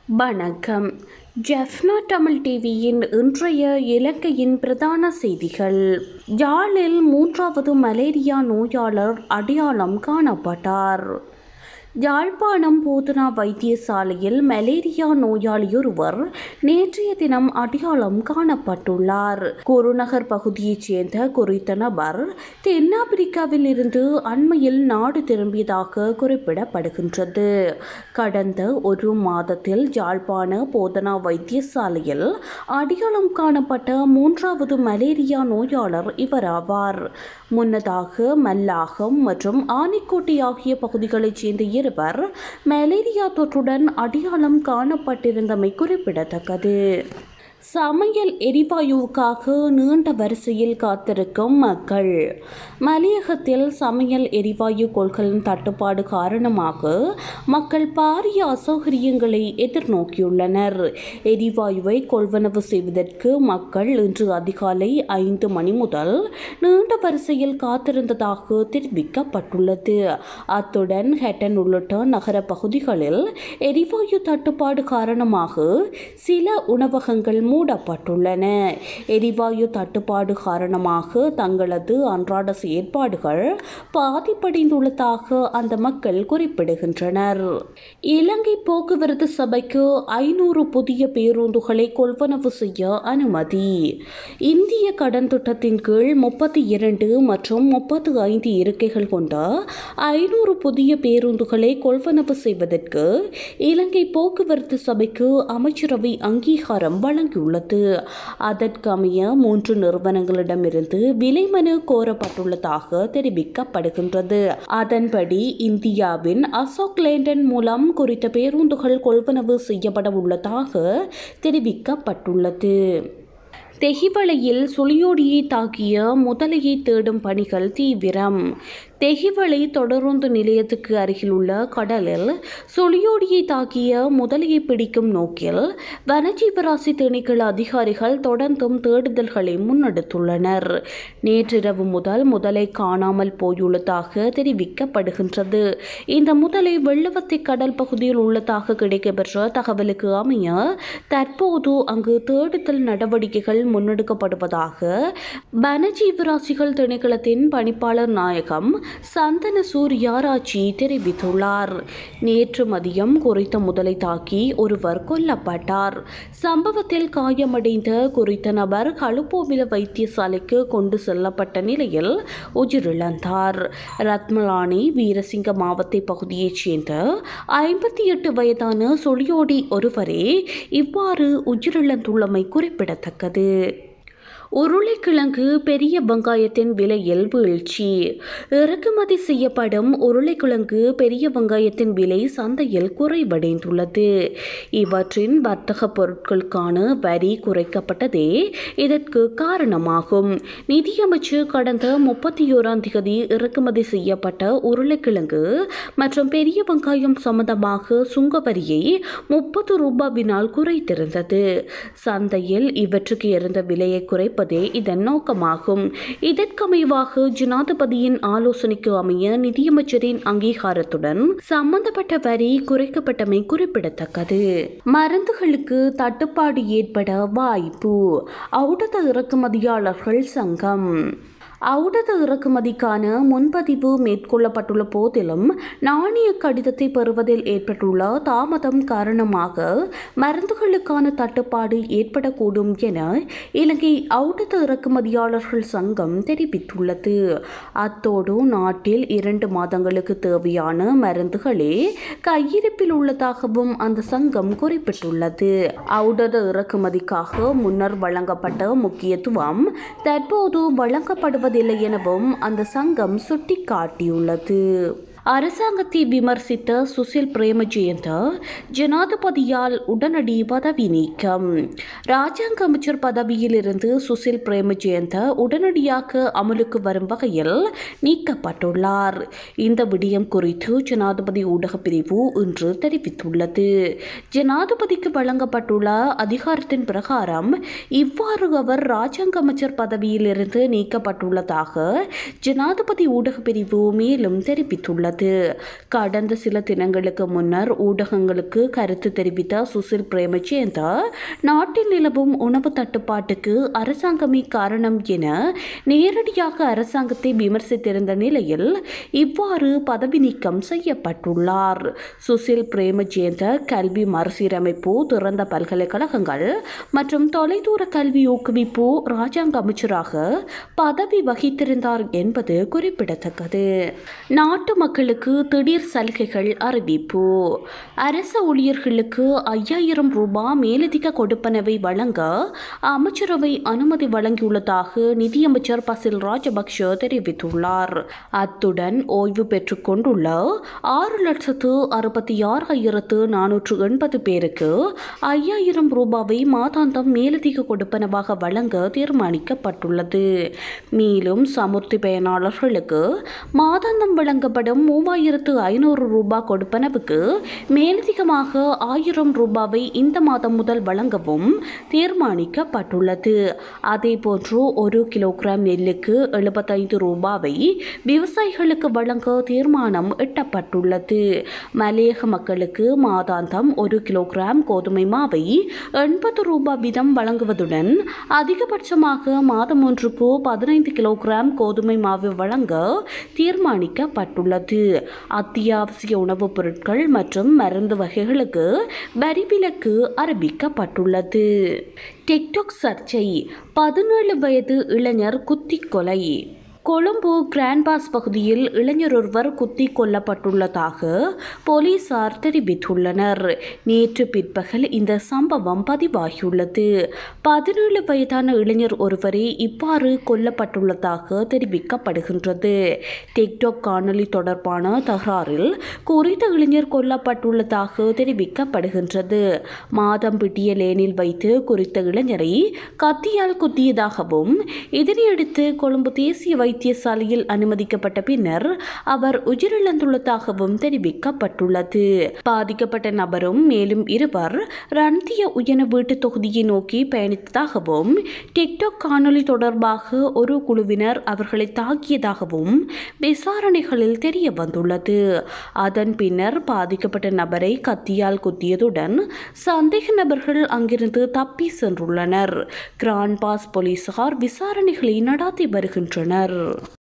வணக்கம் ஜெஃப்னா தமிழ் டிவியின் இன்றைய இலங்கையின் பிரதான செய்திகள் யாழில் மூன்றாவது மலேரியா நோயாளர் அடையாளம் காணப்பட்டார் யாழ்ப்பாணம் போதனா வைத்தியசாலையில் மலேரியா நோயாளியொருவர் நேற்றைய தினம் அடையாளம் காணப்பட்டுள்ளார் குருநகர் பகுதியைச் சேர்ந்த குறித்த நபர் தென்னாப்பிரிக்காவில் இருந்து அண்மையில் நாடு திரும்பியதாக குறிப்பிடப்படுகின்றது கடந்த ஒரு மாதத்தில் யாழ்ப்பாண போதனா வைத்தியசாலையில் அடையாளம் காணப்பட்ட மூன்றாவது மலேரியா நோயாளர் இவராவார் முன்னதாக மல்லாகம் மற்றும் ஆனைக்கோட்டை ஆகிய பகுதிகளைச் சேர்ந்த இருவர் மலேரியா தொற்றுடன் அடையாளம் காணப்பட்டிருந்தமை குறிப்பிடத்தக்கது சமையல் எரிவாயுவுக்காக நீண்ட வரிசையில் காத்திருக்கும் மக்கள் மலையகத்தில் சமையல் எரிவாயு கொள்கலன் தட்டுப்பாடு காரணமாக மக்கள் பாரிய அசௌகரியங்களை எதிர்நோக்கியுள்ளனர் எரிவாயுவை கொள்வனவு செய்வதற்கு மக்கள் இன்று அதிகாலை ஐந்து மணி முதல் நீண்ட வரிசையில் காத்திருந்ததாக தெரிவிக்கப்பட்டுள்ளது அத்துடன் ஹெட்டன் உள்ளிட்ட நகர பகுதிகளில் எரிவாயு தட்டுப்பாடு காரணமாக சில உணவகங்கள் மூடப்பட்டுள்ளன எரிவாயு தட்டுப்பாடு காரணமாக தங்களது அன்றாட செயற்பாடுகள் பாதிப்படைந்துள்ளதாக அந்த மக்கள் குறிப்பிடுகின்றனர் இலங்கை போக்குவரத்து சபைக்கு ஐநூறு புதிய பேருந்துகளை கொள்வனவு செய்ய அனுமதி இந்திய கடன் திட்டத்தின் கீழ் முப்பத்தி இரண்டு மற்றும் முப்பத்தி ஐந்து இருக்கைகள் கொண்ட ஐநூறு புதிய பேருந்துகளை கொள்வனவு செய்வதற்கு இலங்கை போக்குவரத்து சபைக்கு அமைச்சரவை அங்கீகாரம் வழங்கியுள்ளது அதற்கமைய மூன்று நிறுவனங்களிடமிருந்து விலை மனு கோரப்பட்டுள்ளதாக தெரிவிக்கப்படுகின்றது அதன்படி இந்தியாவின் அசோக் லேண்டன் மூலம் குறித்த பேருந்துகள் கொள்வனவு செய்யப்பட உள்ளதாக தெரிவிக்கப்பட்டுள்ளது தெஹிவளையில் சுழியோடியை தாக்கிய முதலையை தேடும் பணிகள் தீவிரம் தெஹிவளை தொடருந்து நிலையத்துக்கு அருகில் உள்ள கடலில் சுழியோடியை தாக்கிய முதலையை பிடிக்கும் நோக்கில் வனஜீவராசி திணைக்கள அதிகாரிகள் தொடர்ந்தும் தேடுதல்களை முன்னெடுத்துள்ளனர் நேற்றிரவு முதல் முதலை காணாமல் போயுள்ளதாக தெரிவிக்கப்படுகின்றது இந்த முதலை வெள்ளவத்தை கடல் பகுதியில் உள்ளதாக கிடைக்கப்பெற்ற தகவலுக்கு அமைய தற்போது அங்கு தேடுதல் நடவடிக்கைகள் முன்னெடுக்கப்படுவதாக வனஜீவராசிகள் திணைக்களத்தின் பணிப்பாளர் நாயகம் சந்தன சூர்யாராச்சி தெரிவித்துள்ளார் நேற்று மதியம் குறித்த முதலை தாக்கி ஒருவர் கொல்லப்பட்டார் சம்பவத்தில் காயமடைந்த குறித்த நபர் களுப்போவில வைத்தியசாலைக்கு கொண்டு செல்லப்பட்ட நிலையில் உயிரிழந்தார் ரத்மலானி வீரசிங்க மாவத்தை பகுதியைச் சேர்ந்த ஐம்பத்தி எட்டு வயதான சொலியோடி ஒருவரே இவ்வாறு உயிரிழந்துள்ளமை குறிப்பிடத்தக்கது உருளைக்கிழங்கு பெரிய வெங்காயத்தின் விலையில் வீழ்ச்சி இறக்குமதி செய்யப்படும் உருளைக்கிழங்கு பெரிய வெங்காயத்தின் விலை சந்தையில் குறைவடைந்துள்ளது இவற்றின் வர்த்தக பொருட்களுக்கான வரி குறைக்கப்பட்டதே இதற்கு காரணமாகும் நிதியமைச்சு கடந்த முப்பத்தி ஓராம் தேதி இறக்குமதி செய்யப்பட்ட உருளைக்கிழங்கு மற்றும் பெரிய வெங்காயம் சம்பந்தமாக சுங்க வரியை முப்பது ரூபாவினால் குறைத்திருந்தது சந்தையில் இவற்றுக்கு இருந்த விலையை குறைப்ப இருப்பதே இதன் நோக்கமாகும் இதற்கமைவாக ஜனாதிபதியின் ஆலோசனைக்கு அமைய நிதியமைச்சரின் அங்கீகாரத்துடன் சம்பந்தப்பட்ட வரி குறைக்கப்பட்டமை குறிப்பிடத்தக்கது மருந்துகளுக்கு தட்டுப்பாடு ஏற்பட வாய்ப்பு ஊடக இறக்குமதியாளர்கள் சங்கம் ஊடக இறக்குமதிக்கான முன்பதிவு மேற்கொள்ளப்பட்டுள்ள போதிலும் நாணய கடிதத்தை பெறுவதில் ஏற்பட்டுள்ள தாமதம் காரணமாக மருந்துகளுக்கான தட்டுப்பாடு ஏற்படக்கூடும் என இலங்கை ஊடக இறக்குமதியாளர்கள் சங்கம் தெரிவித்துள்ளது அத்தோடு நாட்டில் இரண்டு மாதங்களுக்கு தேவையான மருந்துகளே கையிருப்பில் உள்ளதாகவும் அந்த சங்கம் குறிப்பிட்டுள்ளது ஊடக இறக்குமதிக்காக முன்னர் வழங்கப்பட்ட முக்கியத்துவம் தற்போது வழங்கப்படுவது வருவதில்லை எனவும் அந்த சங்கம் சுட்டிக்காட்டியுள்ளது அரசாங்கத்தை விமர்சித்த சுசில் பிரேமஜெயந்த ஜனாதிபதியால் உடனடி பதவி நீக்கம் ராஜாங்க அமைச்சர் பதவியிலிருந்து சுசில் பிரேமஜெயந்த உடனடியாக அமலுக்கு வரும் வகையில் நீக்கப்பட்டுள்ளார் இந்த விடயம் குறித்து ஜனாதிபதி ஊடக பிரிவு இன்று தெரிவித்துள்ளது ஜனாதிபதிக்கு வழங்கப்பட்டுள்ள அதிகாரத்தின் பிரகாரம் இவ்வாறு அவர் ராஜாங்க அமைச்சர் பதவியிலிருந்து நீக்கப்பட்டுள்ளதாக ஜனாதிபதி ஊடக பிரிவு மேலும் தெரிவித்துள்ளது செய்யப்பட்டுள்ளது கடந்த சில தினங்களுக்கு முன்னர் ஊடகங்களுக்கு கருத்து தெரிவித்த சுசில் பிரேமச்சேந்த நாட்டில் நிலவும் உணவு தட்டுப்பாட்டுக்கு அரசாங்கமே காரணம் என நேரடியாக அரசாங்கத்தை விமர்சித்திருந்த நிலையில் இவ்வாறு பதவி நீக்கம் செய்யப்பட்டுள்ளார் சுசில் பிரேமஜேந்த கல்வி மறுசீரமைப்பு திறந்த பல்கலைக்கழகங்கள் மற்றும் தொலைதூர கல்வி ஊக்குவிப்பு ராஜாங்க அமைச்சராக பதவி வகித்திருந்தார் என்பது குறிப்பிடத்தக்கது நாட்டு மக்களுக்கு திடீர் சலுகைகள் அறிவிப்பு அரசு ஊழியர்களுக்கு ஐயாயிரம் ரூபாய் மேலதிக கொடுப்பனவை வழங்க அமைச்சரவை அனுமதி வழங்கியுள்ளதாக நிதியமைச்சர் பசில் ராஜபக்ஷ தெரிவித்துள்ளார் அத்துடன் ஓய்வு பெற்றுக் கொண்டுள்ள ஆறு லட்சத்து அறுபத்தி ஆறாயிரத்து நானூற்று எண்பது பேருக்கு ஐயாயிரம் ரூபாவை மாதாந்தம் மேலதிக கொடுப்பனவாக வழங்க தீர்மானிக்கப்பட்டுள்ளது மேலும் சமுர்த்தி பயனாளர்களுக்கு மாதாந்தம் வழங்கப்படும் மூவாயிரத்து ஐநூறு ரூபாய் கொடுப்பனவுக்கு மேலதிகமாக ஆயிரம் ரூபாவை இந்த மாதம் முதல் வழங்கவும் தீர்மானிக்கப்பட்டுள்ளது அதேபோன்று ஒரு கிலோகிராம் நெல்லுக்கு எழுபத்தைந்து ரூபாவை விவசாயிகளுக்கு வழங்க தீர்மானம் எட்டப்பட்டுள்ளது மலையக மக்களுக்கு மாதாந்தம் ஒரு கிலோகிராம் கோதுமை மாவை எண்பது ரூபாய் வீதம் வழங்குவதுடன் அதிகபட்சமாக மாதம் ஒன்றுக்கு பதினைந்து கிலோகிராம் கோதுமை மாவு வழங்க தீர்மானிக்கப்பட்டுள்ளது அத்தியாவசிய உணவுப் பொருட்கள் மற்றும் மருந்து வகைகளுக்கு வரி விலக்கு அறிவிக்கப்பட்டுள்ளது டிக்டாக் சர்ச்சை பதினேழு வயது இளைஞர் குத்திக் கொலை கொழும்பு கிராண்ட் பாஸ் பகுதியில் இளைஞர் ஒருவர் குத்தி கொல்லப்பட்டுள்ளதாக போலீசார் தெரிவித்துள்ளனர் நேற்று பிற்பகல் இந்த சம்பவம் பதிவாகியுள்ளது பதினேழு வயதான இளைஞர் ஒருவரே இவ்வாறு கொல்லப்பட்டுள்ளதாக தெரிவிக்கப்படுகின்றது டிக்டாக் காணொலி தொடர்பான தகராறில் குறித்த இளைஞர் கொல்லப்பட்டுள்ளதாக தெரிவிக்கப்படுகின்றது மாதம்பிட்டிய லேனில் வைத்து குறித்த இளைஞரை கத்தியால் குத்தியதாகவும் இதனையடுத்து கொழும்பு தேசிய வைத்தியசாலையில் அனுமதிக்கப்பட்ட பின்னர் அவர் உயிரிழந்துள்ளதாகவும் தெரிவிக்கப்பட்டுள்ளது பாதிக்கப்பட்ட நபரும் மேலும் இருவர் ரன்திய உயன வீட்டு தொகுதியை நோக்கி பயணித்ததாகவும் டிக்டாக் காணொலி தொடர்பாக ஒரு குழுவினர் அவர்களை தாக்கியதாகவும் விசாரணைகளில் தெரிய வந்துள்ளது அதன் பின்னர் பாதிக்கப்பட்ட நபரை கத்தியால் குத்தியதுடன் சந்தேக நபர்கள் அங்கிருந்து தப்பி சென்றுள்ளனர் கிராண்ட் பாஸ் போலீசார் விசாரணைகளை நடாத்தி வருகின்றனர்